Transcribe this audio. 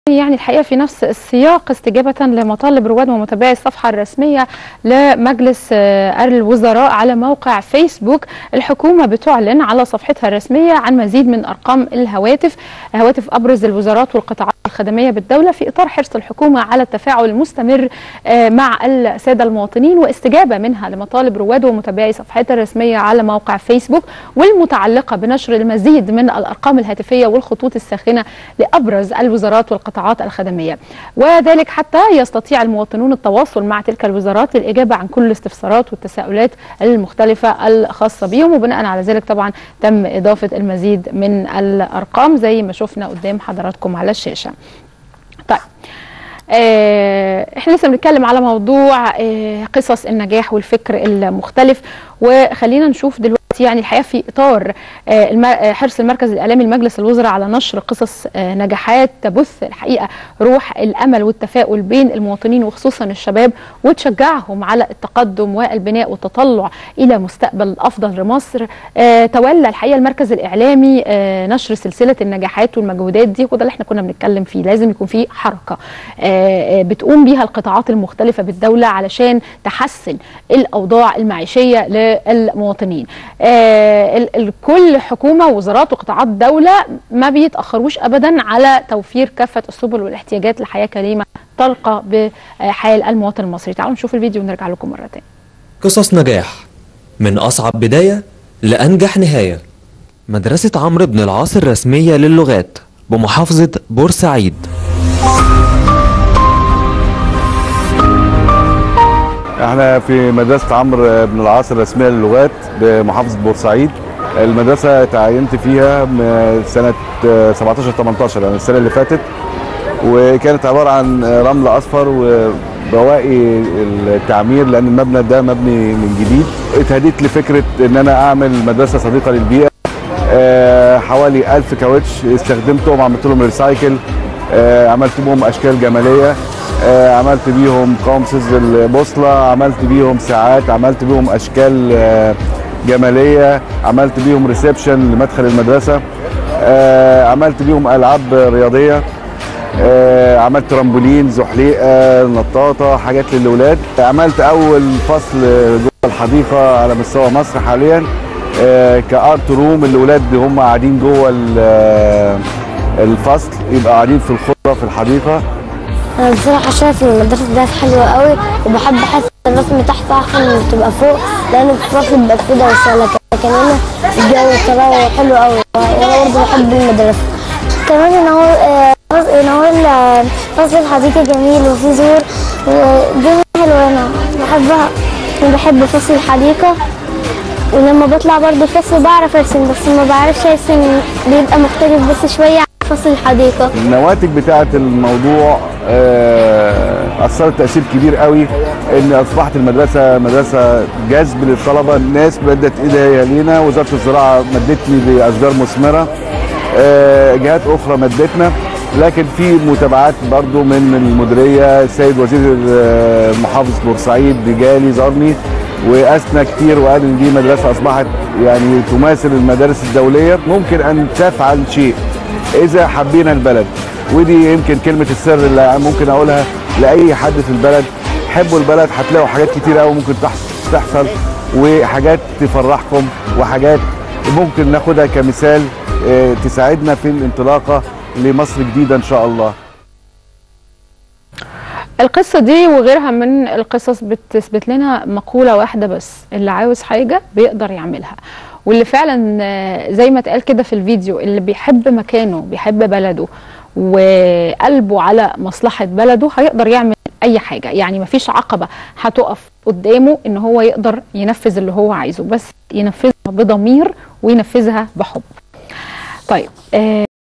يعني الحقيقه في نفس السياق استجابه لمطالب رواد ومتابعي الصفحه الرسميه لمجلس الوزراء على موقع فيسبوك الحكومه بتعلن على صفحتها الرسميه عن مزيد من ارقام الهواتف هواتف ابرز الوزارات والقطاعات الخدميه بالدوله في اطار حرص الحكومه على التفاعل المستمر مع الساده المواطنين واستجابه منها لمطالب رواد ومتابعي صفحتها الرسميه على موقع فيسبوك والمتعلقه بنشر المزيد من الارقام الهاتفيه والخطوط الساخنه لابرز الوزارات والقطاعات الخدميه وذلك حتى يستطيع المواطنون التواصل مع تلك الوزارات للاجابه عن كل الاستفسارات والتساؤلات المختلفه الخاصه بهم وبناء على ذلك طبعا تم اضافه المزيد من الارقام زي ما شفنا قدام حضراتكم على الشاشه. طيب آه احنا لسه بنتكلم على موضوع آه قصص النجاح والفكر المختلف وخلينا نشوف دلوقتي يعني الحقيقه في اطار آه حرص المركز الاعلامي لمجلس الوزراء على نشر قصص نجاحات تبث الحقيقه روح الامل والتفاؤل بين المواطنين وخصوصا الشباب وتشجعهم على التقدم والبناء والتطلع الى مستقبل افضل لمصر تولى الحقيقه المركز الاعلامي نشر سلسله النجاحات والمجهودات دي وده اللي احنا كنا بنتكلم فيه لازم يكون في حركه بتقوم بيها القطاعات المختلفه بالدوله علشان تحسن الاوضاع المعيشيه للمواطنين آه كل حكومه ووزارات وقطاعات دوله ما بيتاخروش ابدا على توفير كافه السبل والاحتياجات لحياه كريمه تلقى بحال المواطن المصري تعالوا نشوف الفيديو ونرجع لكم مره تانية قصص نجاح من اصعب بدايه لانجح نهايه مدرسه عمرو بن العاص الرسميه للغات بمحافظه بورسعيد احنا في مدرسة عمرو بن العاص الرسمية للغات بمحافظة بورسعيد المدرسة تعينت فيها سنة 17 18 يعني السنة اللي فاتت وكانت عبارة عن رمل أصفر وبواقي التعمير لأن المبنى ده مبني من جديد اتهديت لفكرة إن أنا أعمل مدرسة صديقة للبيئة حوالي 1000 كاوتش استخدمتهم عملت لهم ريسايكل عملت بهم أشكال جمالية آه عملت بيهم قومسز البوصلة عملت بيهم ساعات عملت بيهم أشكال آه جمالية عملت بيهم ريسبشن لمدخل المدرسة آه عملت بيهم ألعاب رياضية عملت ترامبولين زحليقة نطاطة حاجات للأولاد عملت أول فصل جوه الحديقة على مستوى مصر حاليا كارت روم الأولاد هم قاعدين جوه الفصل يبقى قاعدين في الخضرة في الحديقة انا بصراحه شايف ان المدرسه دي حلوه قوي وبحب احس الرسم تحت احسن من تبقى فوق لان في الرسم بيبقى في دوشه لكن هنا الجو الطراوه حلو قوي وانا برضه بحب المدرسه كمان ان هو ان هو فصل الحديقه جميل وفيه زهور والدنيا حلوه هنا بحبها انا بحب فصل الحديقه ولما بطلع برضه الفصل بعرف ارسم بس ما بعرفش ارسم بيبقى مختلف بس شويه فصل الحديقة النواتج بتاعة الموضوع أثرت تأثير كبير قوي إن أصبحت المدرسة مدرسة جذب للطلبة الناس بدأت إيديها لينا وزارة الزراعة مدتني بأشجار مثمرة جهات أخرى مدتنا لكن في متابعات برضو من المديرية السيد وزير محافظ بورسعيد جالي زارني واثنى كتير وقال ان دي مدرسه اصبحت يعني تماثل المدارس الدوليه ممكن ان تفعل شيء اذا حبينا البلد ودي يمكن كلمه السر اللي ممكن اقولها لاي حد في البلد حبوا البلد هتلاقوا حاجات كتير قوي ممكن تحصل وحاجات تفرحكم وحاجات ممكن ناخدها كمثال تساعدنا في الانطلاقه لمصر جديده ان شاء الله القصة دي وغيرها من القصص بتثبت لنا مقولة واحدة بس اللي عاوز حاجة بيقدر يعملها واللي فعلا زي ما اتقال كده في الفيديو اللي بيحب مكانه بيحب بلده وقلبه على مصلحة بلده هيقدر يعمل أي حاجة يعني مفيش عقبة هتقف قدامه إن هو يقدر ينفذ اللي هو عايزه بس ينفذها بضمير وينفذها بحب طيب آه